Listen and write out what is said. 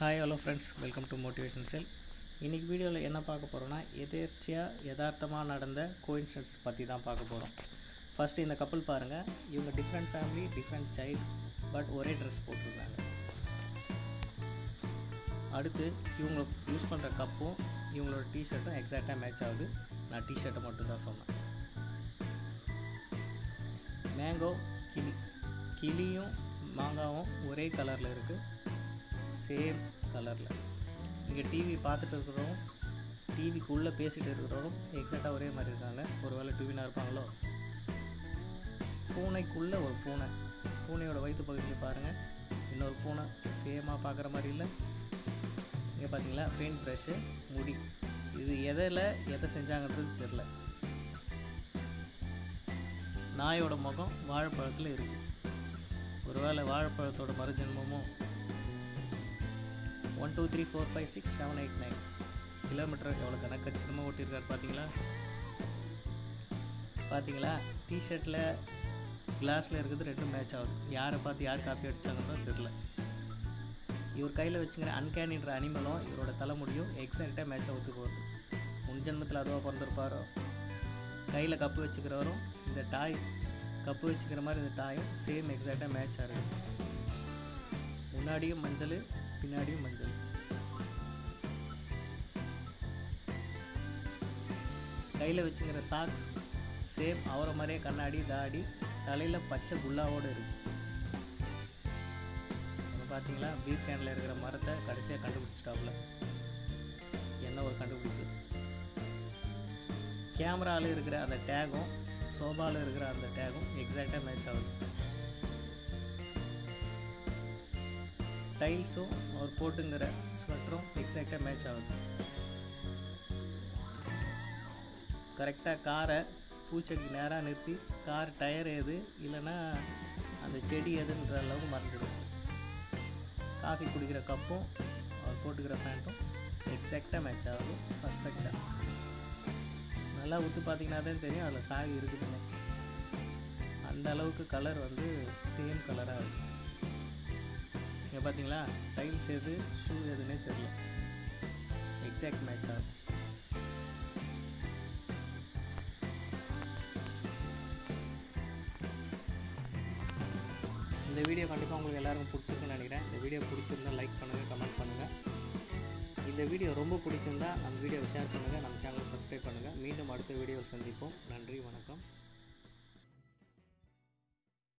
hi hello friends welcome to motivation cell இன்றைக்கி வீடியோவில் என்ன பார்க்க போகிறோன்னா எதேர்ச்சியாக யதார்த்தமாக நடந்த கோயின்சிடன்ஸ் பற்றி தான் பார்க்க போகிறோம் ஃபஸ்ட்டு இந்த கப்பல் பாருங்கள் இவங்க different family different child but ஒரே ட்ரெஸ் போட்டிருக்காங்க அடுத்து இவங்க யூஸ் பண்ணுற கப்பும் இவங்களோட டிஷர்ட்டும் எக்ஸாக்டாக மேட்ச் ஆகுது நான் டிஷர்ட்டை மட்டும் தான் சொன்னேன் மேங்கோ கிளி கிளியும் மாங்காவும் ஒரே கலரில் இருக்குது சேம் கலரில் இங்கே டிவி பார்த்துட்டு இருக்கிறவங்க டிவிக்குள்ளே பேசிகிட்டு இருக்கிறவரும் எக்ஸாக்டாக ஒரே மாதிரி இருக்காங்க ஒரு வேளை டிவினா இருப்பாங்களோ பூனைக்குள்ளே ஒரு பூனை பூனையோட வயிற்று பகுதியில் பாருங்கள் இன்னொரு பூனை சேமாக பார்க்குற மாதிரி இல்லை இங்கே பார்த்தீங்களா பெயிண்ட் ப்ரஷ்ஷு முடி இது எதில் எதை செஞ்சாங்கன்றது தெரில நாயோட முகம் வாழைப்பழத்தில் இருக்குது ஒருவேளை வாழைப்பழத்தோட மறுஜென்மமும் one two three four five six seven eight nine kilometre எவ்வளோ கணக்கச்சிரமாக ஓட்டியிருக்காரு பார்த்தீங்களா பார்த்தீங்களா டிஷர்ட்டில் கிளாஸில் இருக்குது ரெண்டும் மேட்ச் ஆகுது யாரை பார்த்து யார் காப்பி அடித்தாங்கன்னு தெரில இவர் கையில் வச்சுக்கிற அன்கேனின்ற அனிமலும் இவரோட தலைமுடியும் எக்ஸாக்டாக மேட்சாக ஒத்து போகுது முன் ஜென்மத்தில் அதுவாக பிறந்திருப்பாரோ கையில் கப்பு வச்சுக்கிறவரும் இந்த டாய் கப்பு வச்சுக்கிற மாதிரி இந்த டாயும் சேம் எக்ஸாக்டாக மேட்ச் ஆகுது முன்னாடியும் மஞ்சள் பின்னாடியும் மஞ்சள் கையில் வச்சுக்கிற சாக்ஸ் சேம் அவரை மாதிரியே கண்ணாடி தாடி தலையில் பச்சை குல்லாவோடு இருக்கு அது பார்த்தீங்களா பீர் கேனில் இருக்கிற மரத்தை கடைசியாக கண்டுபிடிச்சிட்டாப்புல என்ன ஒரு கண்டுபிடிப்பு கேமராவில் இருக்கிற அந்த டேகும் சோபாவில் இருக்கிற அந்த டேகும் எக்ஸாக்டாக மேட்ச் ஆகுது டைல்ஸும் அவர் போட்டுங்கிற ஸ்வெட்டரும் எக்ஸாக்டாக மேட்ச் ஆகுது கரெக்டாக காரை பூச்செடிக்கு நேராக நிறுத்தி கார் டயர் எது இல்லைன்னா அந்த செடி எதுன்ற அளவுக்கு மறைஞ்சிடும் காஃபி குடிக்கிற கப்பும் அவர் போட்டுக்கிற பேண்ட்டும் எக்ஸாக்டாக மேட்ச் ஆகுது பர்ஃபெக்டாக நல்லா விட்டு பார்த்தீங்கன்னா தான் தெரியும் அதில் சாவி இருக்குதுன்னு அந்த அளவுக்கு கலர் வந்து சேம் கலராக இருக்குது இங்கே பார்த்தீங்களா டைல்ஸ் எது ஷூ எதுன்னே தெரில எக்ஸாக்ட் மேட்ச் ஆகுது இந்த வீடியோ கண்டிப்பாக உங்களுக்கு எல்லாருக்கும் பிடிச்சிருக்குன்னு நினைக்கிறேன் இந்த வீடியோ பிடிச்சிருந்தா லைக் பண்ணுங்கள் கமெண்ட் பண்ணுங்கள் இந்த வீடியோ ரொம்ப பிடிச்சிருந்தா நம்ம வீடியோவை ஷேர் பண்ணுங்கள் நம்ம சேனலை சப்ஸ்கிரைப் பண்ணுங்கள் மீண்டும் அடுத்த வீடியோவில் சந்திப்போம் நன்றி வணக்கம்